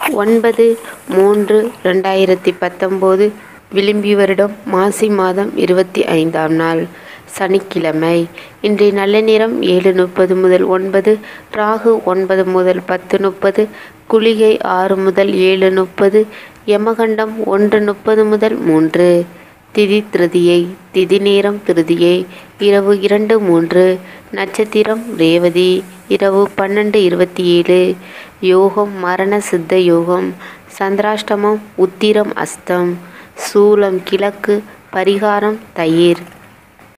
ஒன்பது மூன்று ரெண்டாயிரத்தி பத்தொம்போது விளிம்பி வருடம் மாசி மாதம் இருபத்தி ஐந்தாம் நாள் சனிக்கிழமை இன்றைய நல்ல நேரம் ஏழு முப்பது முதல் ஒன்பது ராகு ஒன்பது முதல் பத்து முப்பது குளிகை ஆறு முதல் ஏழு முப்பது யமகண்டம் ஒன்று முப்பது முதல் மூன்று திதி திருதியை திதி நேரம் திருதியை இரவு இரண்டு மூன்று நட்சத்திரம் ரேவதி இரவு பன்னெண்டு இருபத்தி ஏழு யோகம் மரண சித்த யோகம் சந்திராஷ்டமம் உத்திரம் அஸ்தம் சூலம் கிழக்கு பரிகாரம் தயிர்